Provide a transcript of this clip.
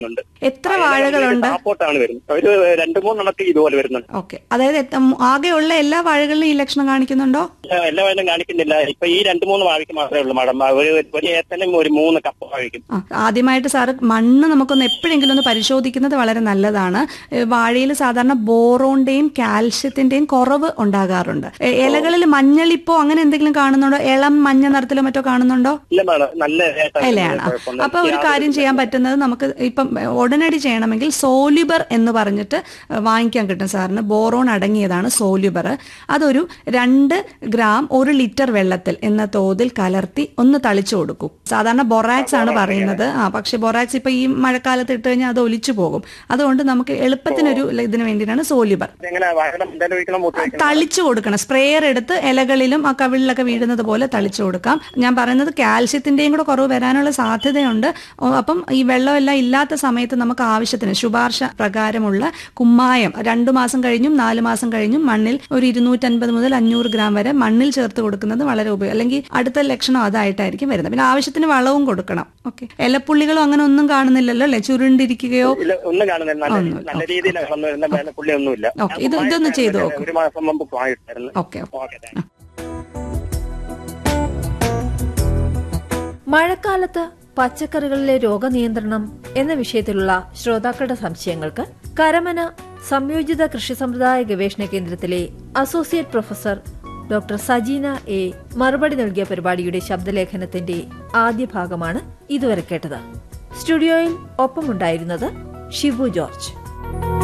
ഉണ്ട് എത്ര വാഴകളുണ്ട് സപ്പോർട്ടാണ് വരുന്നത് ഒരു രണ്ട് മൂന്നെണ്ണത്തിൽ ഇതുപോലെ വരുന്നുണ്ട് ഓക്കെ അതായത് എത്ത- ആകെയുള്ള എല്ലാ വാഴകളിലും ഈ ലക്ഷണം കാണിക്കുന്നുണ്ടോ എല്ലാ- എല്ലാ വാഴയും കാണിക്കുന്നില്ല ഇപ്പൊ ഈ രണ്ട് മൂന്ന് വാഴയ്ക്ക് മാത്രമേ ഉള്ളൂ മാഡം ഒരു ഒരു ഏത്തനും ഒരു മൂന്ന് കപ്പ വാഴയ്ക്കും ആ, ആദ്യമായിട്ട് സാറ് മണ്ണ് നമുക്കൊന്ന് എപ്പോഴെങ്കിലും ഒന്ന് പരിശോധിക്കുന്നത് വളരെ നല്ലതാണ് വാഴയിൽ സാധാരണ ബോറോണിന്റെയും കാൽഷ്യത്തിന്റെയും കുറവ് ഉണ്ടാകാറുണ്ട് എ- ഇലകളിൽ മഞ്ഞളിപ്പോ അങ്ങനെ എന്തെങ്കിലും കാണുന്നുണ്ടോ ഇളം മഞ്ഞ നിറത്തിലോ മറ്റോ കാണുന്നുണ്ടോ ഇല്ല മാഡം നല്ല ഏട്ടാ. ഇലയാണ് കുഴപ്പമൊന്നുമില്ല. അപ്പൊ ഒരു കാര്യം ചെയ്യാൻ പറ്റുന്നത് നമുക്ക് ഇപ്പം ഉടനടി ചെയ്യണമെങ്കിൽ സോല്യുബർ എന്ന് പറഞ്ഞിട്ട് വാങ്ങിക്കാൻ കിട്ടും സാറിന് ബോറോൺ അടങ്ങിയതാണ് സോല്യുബർ അതൊരു രണ്ട് ഗ്രാം ഒരു ലിറ്റർ വെള്ളത്തിൽ എന്ന തോതിൽ കലർത്തി ഒന്ന് തളിച്ചു കൊടുക്കൂ സാധാരണ ബൊറാക്സ് ആണ് പറയുന്നത് ആ പക്ഷെ ബൊറാക്സ് ഇപ്പൊ ഈ മഴക്കാലത്ത് ഇട്ട് കഴിഞ്ഞാൽ അത് ഒലിച്ചു പോകും അതുകൊണ്ട് നമുക്ക് എളുപ്പത്തിനൊരു ഇതിന് വേണ്ടിയിട്ടാണ് സോല്യുബർ ഇതെങ്ങനെ വാഴയുടെ മുന്തേൽ ഒഴിക്കണം മൂത്ത് ഒഴിക്കണം തളിച്ചു കൊടുക്കണം സ്പ്രേയർ എടുത്ത് ഇലകളിലും ആ കവിളിലൊക്കെ വീഴുന്നത് പോലെ തളിച്ചു കൊടുക്കാം ഞാൻ പറയുന്നത് കാൽഷ്യത്തിന്റെയും കൂടെ കുറവ് വരാനുള്ള സാധ്യതയുണ്ട് ഓ, അപ്പം ഈ വെള്ളമെല്ലാം ഇല്ലാത്ത സമയത്ത് നമുക്ക് ആവശ്യത്തിന് ശുപാർശ പ്രകാരമുള്ള കുമ്മായം രണ്ടു മാസം കഴിഞ്ഞും നാല് മാസം കഴിഞ്ഞും മണ്ണിൽ ഒരു ഇരുന്നൂറ്റൻപത് മുതൽ അഞ്ഞൂറ് ഗ്രാം വരെ മണ്ണിൽ ചേർത്ത് കൊടുക്കുന്നത് വളരെ ഉപയോഗം അല്ലെങ്കിൽ അടുത്ത ലക്ഷണം അതായിട്ടായിരിക്കും വരുന്നത് പിന്നെ ആവശ്യത്തിന് വളവും കൊടുക്കണം ഓക്കെ ഇലപ്പുള്ളികളും അങ്ങനെ ഒന്നും കാണുന്നില്ലല്ലോ അല്ലെ ചുരുണ്ടിരിക്കുകയോ ഇല്ല ഒന്നും കാണുന്നില്ല നല്ല നല്ല രീതിയിൽ വളർന്നു വരുന്ന വേറെ പുള്ളി ഒന്നുമില്ല ഓക്കെ ഇത് ഇതൊന്ന് ചെയ്തു നോക്കൂ ഒരു മാസം മുമ്പ് വാങ്ങിട്ടായിരുന്നു ഓക്കെ ഓക്കെ താങ്ക് മഴക്കാലത്ത് പച്ചക്കറികളിലെ രോഗനിയന്ത്രണം എന്ന വിഷയത്തിലുള്ള ശ്രോതാക്കളുടെ സംശയങ്ങൾക്ക് കരമന സംയോജിത കൃഷി സമ്പ്രദായ ഗവേഷണ കേന്ദ്രത്തിലെ associate professor doctor Sajeena A മറുപടി നൽകിയ പരിപാടിയുടെ ശബ്ദലേഖനത്തിന്റെ ആദ്യ ഭാഗമാണ് ഇതുവരെ കേട്ടത് സ്റ്റുഡിയോയിൽ ഒപ്പമുണ്ടായിരുന്നത് ഷിബു ജോർജ്